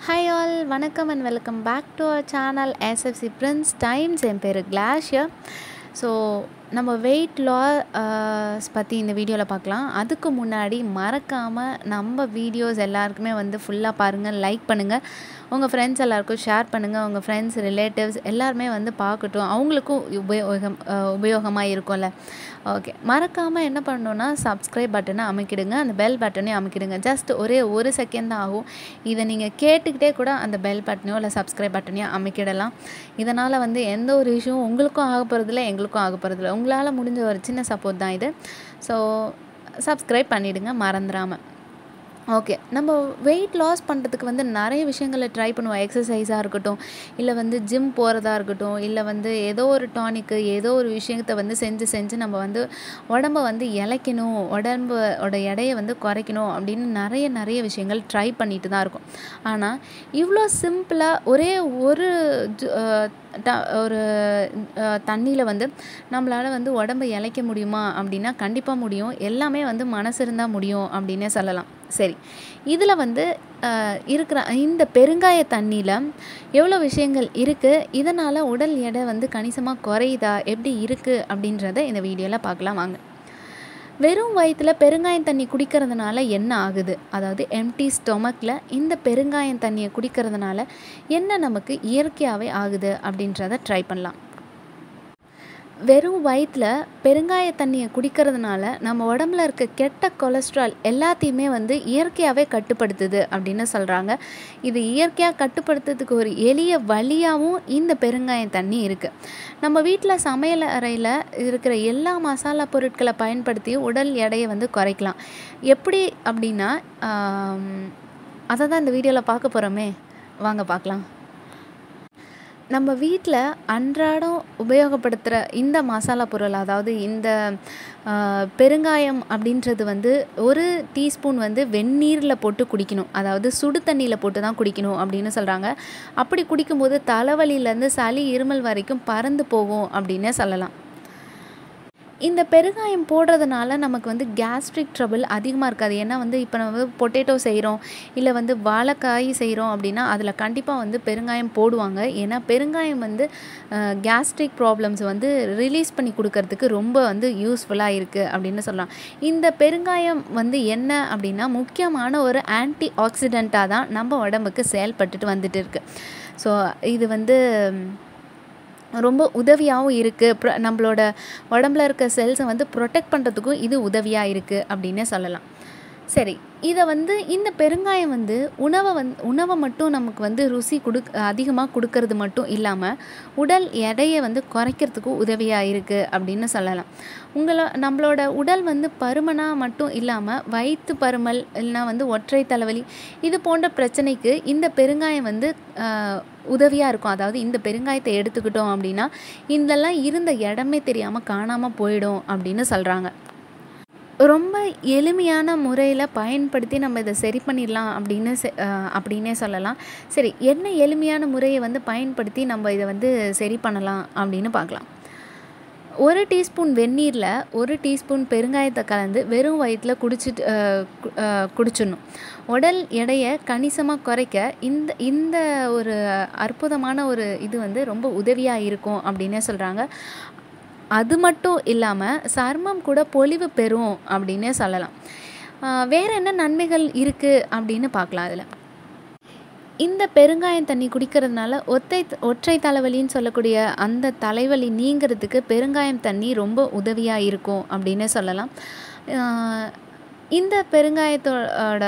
hi all வணக்கம் and welcome back to our channel SFC prince times என் பேர் Glacier so நம்ம weight loss பற்றி இந்த வீடியோவில் பார்க்கலாம் அதுக்கு முன்னாடி மறக்காமல் நம்ம வீடியோஸ் எல்லாருக்குமே வந்து ஃபுல்லாக பாருங்கள் லைக் பண்ணுங்கள் உங்கள் ஃப்ரெண்ட்ஸ் எல்லாருக்கும் ஷேர் பண்ணுங்கள் உங்கள் ஃப்ரெண்ட்ஸ் ரிலேட்டிவ்ஸ் எல்லாருமே வந்து பார்க்கட்டும் அவங்களுக்கும் உபயோகம் உபயோகமாக இருக்கும்ல ஓகே மறக்காமல் என்ன பண்ணணுன்னா சப்ஸ்கிரைப் பட்டனை அமைக்கிடுங்க அந்த பெல் பட்டனையும் அமைக்கிடுங்க ஜஸ்ட் ஒரே ஒரு செகண்ட் தான் ஆகும் இதை நீங்கள் கேட்டுக்கிட்டே கூட அந்த பெல் பட்டனையோ இல்லை சப்ஸ்கிரைப் பட்டனையோ அமைக்கிடலாம் இதனால் வந்து எந்த ஒரு இஷ்யூவும் உங்களுக்கும் ஆக போகிறதில்ல எங்களுக்கும் ஆக போகிறதில்ல உங்களால் முடிஞ்ச ஒரு சின்ன சப்போர்ட் தான் இது ஸோ சப்ஸ்கிரைப் பண்ணிவிடுங்க மறந்துடாமல் ஓகே நம்ம வெயிட் லாஸ் பண்ணுறதுக்கு வந்து நிறைய விஷயங்களை ட்ரை பண்ணுவோம் எக்ஸசைஸாக இருக்கட்டும் இல்லை வந்து ஜிம் போகிறதா இருக்கட்டும் இல்லை வந்து ஏதோ ஒரு டானிக்கு ஏதோ ஒரு விஷயத்தை வந்து செஞ்சு செஞ்சு நம்ம வந்து உடம்பை வந்து இழைக்கணும் உடம்போட எடையை வந்து குறைக்கணும் அப்படின்னு நிறைய நிறைய விஷயங்கள் ட்ரை பண்ணிட்டு தான் இருக்கும் ஆனால் இவ்வளோ சிம்பிளாக ஒரே ஒரு ட ஒரு தண்ணியில் வந்து நம்மளால் வந்து உடம்பை இழைக்க முடியுமா அப்படின்னா கண்டிப்பாக முடியும் எல்லாமே வந்து மனசு இருந்தால் முடியும் அப்படின்னே சொல்லலாம் சரி இதில் வந்து இருக்கிற இந்த பெருங்காய தண்ணியில் எவ்வளோ விஷயங்கள் இருக்குது இதனால் உடல் எடை வந்து கணிசமாக குறையுதா எப்படி இருக்குது அப்படின்றத இந்த வீடியோவில் பார்க்கலாம் வாங்க வெறும் வயிற்றில் பெருங்காயம் தண்ணி குடிக்கிறதுனால என்ன ஆகுது அதாவது எம்டி ஸ்டொமக்கில் இந்த பெருங்காயம் தண்ணியை குடிக்கிறதுனால என்ன நமக்கு இயற்கையாகவே ஆகுது அப்படின்றத ட்ரை பண்ணலாம் வெறும் வயிற்றில் பெருங்காய தண்ணியை குடிக்கிறதுனால நம்ம உடம்புல இருக்க கெட்ட கொலஸ்ட்ரால் எல்லாத்தையுமே வந்து இயற்கையாகவே கட்டுப்படுத்துது அப்படின்னு சொல்கிறாங்க இது இயற்கையாக கட்டுப்படுத்துறதுக்கு ஒரு எளிய வழியாகவும் இந்த பெருங்காயம் தண்ணி இருக்குது நம்ம வீட்டில் சமையல் அறையில் இருக்கிற எல்லா மசாலா பொருட்களை பயன்படுத்தி உடல் எடையை வந்து குறைக்கலாம் எப்படி அப்படின்னா அதை தான் இந்த வீடியோவில் பார்க்க போகிறோமே வாங்க பார்க்கலாம் நம்ம வீட்டில் அன்றாடம் உபயோகப்படுத்துகிற இந்த மசாலா பொருள் அதாவது இந்த பெருங்காயம் அப்படின்றது வந்து ஒரு டீஸ்பூன் வந்து வெந்நீரில் போட்டு குடிக்கணும் அதாவது சுடு தண்ணியில் போட்டு தான் குடிக்கணும் அப்படின்னு சொல்கிறாங்க அப்படி குடிக்கும்போது தலைவலியிலேருந்து சளி இருமல் வரைக்கும் பறந்து போகும் அப்படின்னு சொல்லலாம் இந்த பெருங்காயம் போடுறதுனால நமக்கு வந்து கேஸ்ட்ரிக் ட்ரபிள் அதிகமாக இருக்காது ஏன்னா வந்து இப்போ நம்ம வந்து பொட்டேட்டோ செய்கிறோம் இல்லை வந்து வாழைக்காய் செய்கிறோம் அப்படின்னா அதில் கண்டிப்பாக வந்து பெருங்காயம் போடுவாங்க ஏன்னா பெருங்காயம் வந்து கேஸ்ட்ரிக் ப்ராப்ளம்ஸ் வந்து ரிலீஸ் பண்ணி கொடுக்கறதுக்கு ரொம்ப வந்து யூஸ்ஃபுல்லாக இருக்குது அப்படின்னு சொல்லலாம் இந்த பெருங்காயம் வந்து என்ன அப்படின்னா முக்கியமான ஒரு ஆன்டி ஆக்சிடெண்ட்டாக தான் நம்ம உடம்புக்கு செயல்பட்டுட்டு வந்துட்டு இருக்குது ஸோ இது வந்து ரொம்ப உதவியாகவும் இருக்குது ப்ர நம்மளோட உடம்புல இருக்க செல்ஸை வந்து ப்ரொடெக்ட் பண்ணுறதுக்கும் இது உதவியாக இருக்குது அப்படின்னே சொல்லலாம் சரி இதை வந்து இந்த பெருங்காயம் வந்து உணவை வந் உணவை மட்டும் நமக்கு வந்து ருசி கொடுக் அதிகமாக கொடுக்கறது மட்டும் இல்லாமல் உடல் எடையை வந்து குறைக்கிறதுக்கும் உதவியாக இருக்குது அப்படின்னு சொல்லலாம் உங்களை நம்மளோட உடல் வந்து பருமனாக மட்டும் இல்லாமல் வயிற்று பருமல் இல்லைனா வந்து ஒற்றை தலைவலி இது போன்ற பிரச்சனைக்கு இந்த பெருங்காயம் வந்து உதவியாக இருக்கும் அதாவது இந்த பெருங்காயத்தை எடுத்துக்கிட்டோம் அப்படின்னா இதெல்லாம் இருந்த இடமே தெரியாமல் காணாமல் போயிடும் அப்படின்னு சொல்கிறாங்க ரொம்ப எளிமையான முறையில் பயன்படுத்தி நம்ம இதை சரி பண்ணிடலாம் அப்படின்னு அப்படின்னே சொல்லலாம் சரி என்ன எளிமையான முறையை வந்து பயன்படுத்தி நம்ம இதை வந்து சரி பண்ணலாம் அப்படின்னு பார்க்கலாம் ஒரு டீஸ்பூன் வெந்நீரில் ஒரு டீஸ்பூன் பெருங்காயத்தை கலந்து வெறும் வயிற்றில் குடிச்சிட்டு குடிச்சிடணும் உடல் எடையை கணிசமாக குறைக்க இந்த இந்த ஒரு அற்புதமான ஒரு இது வந்து ரொம்ப உதவியாக இருக்கும் அப்படின்னே சொல்கிறாங்க அது மட்டும் இல்லாமல் சர்மம் கூட பொலிவு பெறும் அப்படின்னே சொல்லலாம் வேறு என்ன நன்மைகள் இருக்குது அப்படின்னு பார்க்கலாம் அதில் இந்த பெருங்காயம் தண்ணி குடிக்கிறதுனால ஒத்தை ஒற்றை தலைவலின்னு சொல்லக்கூடிய அந்த தலைவலி நீங்கிறதுக்கு பெருங்காயம் தண்ணி ரொம்ப உதவியாக இருக்கும் அப்படின்னு சொல்லலாம் இந்த பெருங்காயத்தோட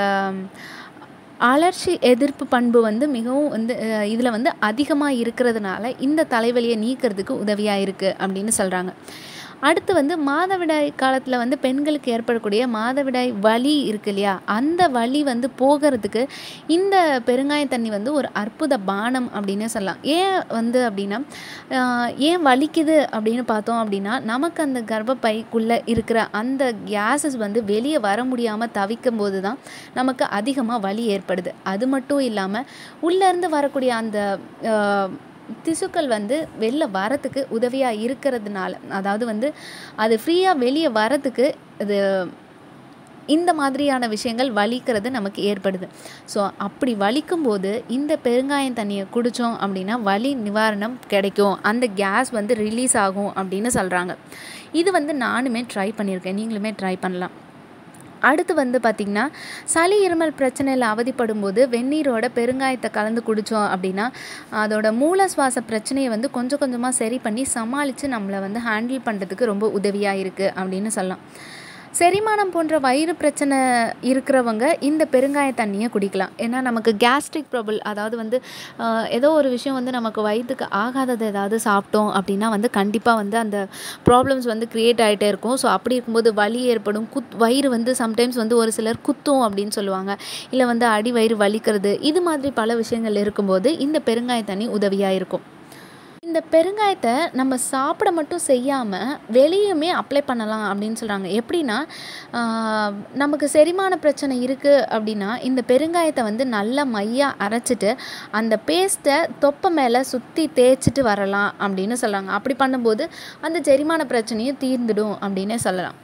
அலர்ச்சி எதிர்ப்பு பண்பு வந்து மிகவும் வந்து இதில் வந்து அதிகமாக இருக்கிறதுனால இந்த தலைவலியை நீக்கிறதுக்கு உதவியாக இருக்குது அப்படின்னு சொல்கிறாங்க அடுத்து வந்து மாதவிடாய் காலத்தில் வந்து பெண்களுக்கு ஏற்படக்கூடிய மாதவிடாய் வலி இருக்கு இல்லையா அந்த வலி வந்து போகிறதுக்கு இந்த பெருங்காய தண்ணி வந்து ஒரு அற்புத பானம் அப்படின்னு சொல்லலாம் ஏன் வந்து அப்படின்னா ஏன் வலிக்குது அப்படின்னு பார்த்தோம் அப்படின்னா நமக்கு அந்த கர்ப்பப்பைக்குள்ளே இருக்கிற அந்த கேஸஸ் வந்து வெளியே வர முடியாமல் தவிக்கும் போது தான் நமக்கு அதிகமாக வலி ஏற்படுது அது மட்டும் இல்லாமல் உள்ளேருந்து வரக்கூடிய அந்த திசுக்கள் வந்து வெளில வரத்துக்கு உதவியாக இருக்கிறதுனால அதாவது வந்து அது ஃப்ரீயாக வெளியே வரத்துக்கு இது இந்த மாதிரியான விஷயங்கள் வலிக்கிறது நமக்கு ஏற்படுது ஸோ அப்படி வலிக்கும்போது இந்த பெருங்காயம் தண்ணியை குடித்தோம் அப்படின்னா வலி நிவாரணம் கிடைக்கும் அந்த கேஸ் வந்து ரிலீஸ் ஆகும் அப்படின்னு சொல்கிறாங்க இது வந்து நானுமே ட்ரை பண்ணியிருக்கேன் நீங்களுமே ட்ரை பண்ணலாம் அடுத்து வந்து பார்த்திங்கன்னா சளி இருமல் பிரச்சனையில் அவதிப்படும் போது வெந்நீரோட பெருங்காயத்தை கலந்து குடித்தோம் அப்படின்னா அதோட மூல சுவாச பிரச்சனையை வந்து கொஞ்சம் கொஞ்சமாக சரி பண்ணி சமாளித்து நம்மளை வந்து ஹேண்டில் பண்ணுறதுக்கு ரொம்ப உதவியாக இருக்குது அப்படின்னு சொல்லலாம் செரிமானம் போன்ற வயிறு பிரச்சனை இருக்கிறவங்க இந்த பெருங்காய தண்ணியை குடிக்கலாம் ஏன்னா நமக்கு கேஸ்ட்ரிக் ப்ராபிள் அதாவது வந்து ஆஹ், ஏதோ ஒரு விஷயம் வந்து நமக்கு வயிற்றுக்கு ஆகாதது ஏதாவது சாப்பிட்டோம் அப்படின்னா வந்து கண்டிப்பாக வந்து அந்த ப்ராப்ளம்ஸ் வந்து க்ரியேட் ஆகிட்டே இருக்கும் ஸோ அப்படி இருக்கும்போது வலி ஏற்படும் குத் வயிறு வந்து சம்டைம்ஸ் வந்து ஒரு சிலர் குத்தும் அப்படின்னு சொல்லுவாங்க இல்லை வந்து அடி வயிறு வலிக்கிறது இது மாதிரி பல விஷயங்கள் இருக்கும்போது இந்த பெருங்காய தண்ணி உதவியாக இருக்கும் இந்த பெருங்காயத்தை நம்ம சாப்பிட மட்டும் செய்யாமல் வெளியுமே அப்ளை பண்ணலாம் அப்படின்னு சொல்கிறாங்க எப்படின்னா ஆஹ், நமக்கு செரிமான பிரச்சனை இருக்குது அப்படின்னா இந்த பெருங்காயத்தை வந்து நல்லா மையாக அரைச்சிட்டு அந்த பேஸ்ட்டை தொப்பை மேலே சுற்றி தேய்ச்சிட்டு வரலாம் அப்படின்னு சொல்கிறாங்க அப்படி பண்ணும்போது அந்த செரிமான பிரச்சனையும் தீர்ந்துடும் அப்படின்னே சொல்லலாம்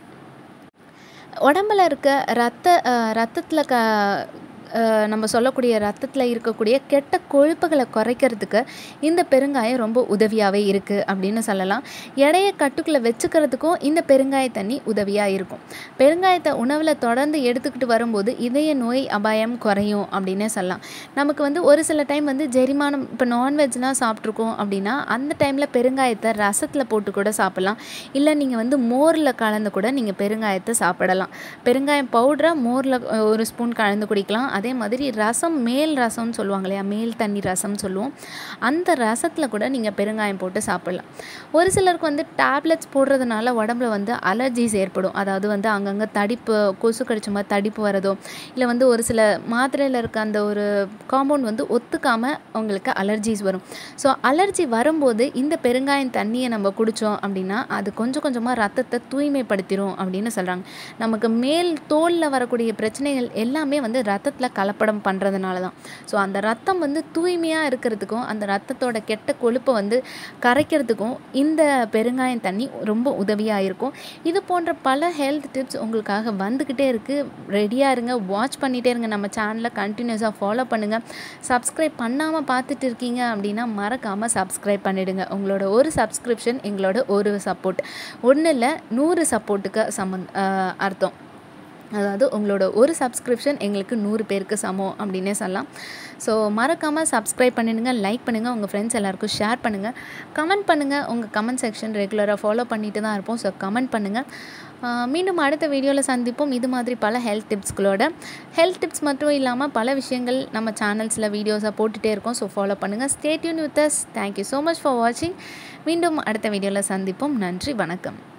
உடம்புல இருக்க ரத்த ரத்தத்தில் க அஹ், நம்ம சொல்லக்கூடிய ரத்தத்தில் இருக்கக்கூடிய கெட்ட கொழுப்புகளை குறைக்கிறதுக்கு இந்த பெருங்காயம் ரொம்ப உதவியாகவே இருக்குது அப்படின்னு சொல்லலாம் எடையை கட்டுக்குள்ளே வச்சுக்கிறதுக்கும் இந்த பெருங்காய தண்ணி உதவியாக இருக்கும் பெருங்காயத்தை உணவில் தொடர்ந்து எடுத்துக்கிட்டு வரும்போது இதய நோய் அபாயம் குறையும் அப்படின்னே சொல்லலாம் நமக்கு வந்து ஒரு சில டைம் வந்து ஜெரிமானம் இப்போ நான்வெஜ்லாம் சாப்பிட்ருக்கோம் அப்படின்னா அந்த டைமில் பெருங்காயத்தை ரசத்தில் போட்டு கூட சாப்பிட்லாம் இல்லை நீங்கள் வந்து மோரில் கலந்து கூட நீங்கள் பெருங்காயத்தை சாப்பிடலாம் பெருங்காயம் பவுடரை மோரில் ஒரு ஸ்பூன் கலந்து குடிக்கலாம் அதே மாதிரி ரசம் மேல் ரசம்னு சொல்லுவாங்க இல்லையா மேல் தண்ணி ரசம்னு சொல்லுவோம் அந்த ரசத்தில் கூட நீங்கள் பெருங்காயம் போட்டு சாப்பிடலாம் ஒரு சிலருக்கு வந்து டேப்லெட்ஸ் போடுறதுனால உடம்புல வந்து அலர்ஜிஸ் ஏற்படும் அதாவது வந்து அங்கங்கே தடிப்பு கொசு கடிச்ச மாதிரி தடிப்பு வரதோ இல்லை வந்து ஒரு சில மாத்திரையில் இருக்க அந்த ஒரு காம்பவுண்ட் வந்து ஒத்துக்காமல் அவங்களுக்கு அலர்ஜிஸ் வரும் ஸோ அலர்ஜி வரும்போது இந்த பெருங்காயம் தண்ணியை நம்ம குடித்தோம் அப்படின்னா அது கொஞ்சம் கொஞ்சமாக ரத்தத்தை தூய்மைப்படுத்திடும் அப்படின்னு சொல்கிறாங்க நமக்கு மேல் தோலில் வரக்கூடிய பிரச்சனைகள் எல்லாமே வந்து ரத்தத்தில் கலப்படம் பண்ணுறதுனால தான் ஸோ அந்த ரத்தம் வந்து தூய்மையாக இருக்கிறதுக்கும் அந்த ரத்தத்தோட கெட்ட கொழுப்பை வந்து கரைக்கிறதுக்கும் இந்த பெருங்காயம் தண்ணி ரொம்ப உதவியாக இருக்கும் இது போன்ற பல ஹெல்த் டிப்ஸ் உங்களுக்காக வந்துக்கிட்டே இருக்குது ரெடியாக இருங்க வாட்ச் பண்ணிகிட்டே இருங்க நம்ம சேனலை கண்டினியூஸாக ஃபாலோ பண்ணுங்கள் சப்ஸ்கிரைப் பண்ணாமல் பார்த்துட்டு இருக்கீங்க அப்படின்னா மறக்காமல் சப்ஸ்கிரைப் பண்ணிடுங்க உங்களோட ஒரு சப்ஸ்கிரிப்ஷன் எங்களோட ஒரு சப்போர்ட் ஒன்றும் இல்லை நூறு சப்போர்ட்டுக்கு சம்மந் ஆஹ் அர்த்தம் அதாவது உங்களோட ஒரு சப்ஸ்கிரிப்ஷன் எங்களுக்கு நூறு பேருக்கு சமம் அப்படின்னே சொல்லலாம் ஸோ மறக்காமல் சப்ஸ்கிரைப் பண்ணிடுங்க லைக் பண்ணுங்கள் உங்கள் ஃப்ரெண்ட்ஸ் எல்லாருக்கும் ஷேர் பண்ணுங்கள் கமெண்ட் பண்ணுங்கள் உங்கள் கமெண்ட் செக்ஷன் ரெகுலராக ஃபாலோ பண்ணிட்டு தான் இருப்போம் ஸோ கமெண்ட் பண்ணுங்கள் ஆஹ் மீண்டும் அடுத்த வீடியோவில் சந்திப்போம் இது மாதிரி பல ஹெல்த் டிப்ஸ்களோட ஹெல்த் டிப்ஸ் மட்டும் இல்லாமல் பல விஷயங்கள் நம்ம சேனல்ஸில் வீடியோஸாக போட்டுகிட்டே இருக்கோம் ஸோ ஃபாலோ பண்ணுங்கள் stay tuned with us thank you so much for வாட்சிங் மீண்டும் அடுத்த வீடியோவில் சந்திப்போம் நன்றி வணக்கம்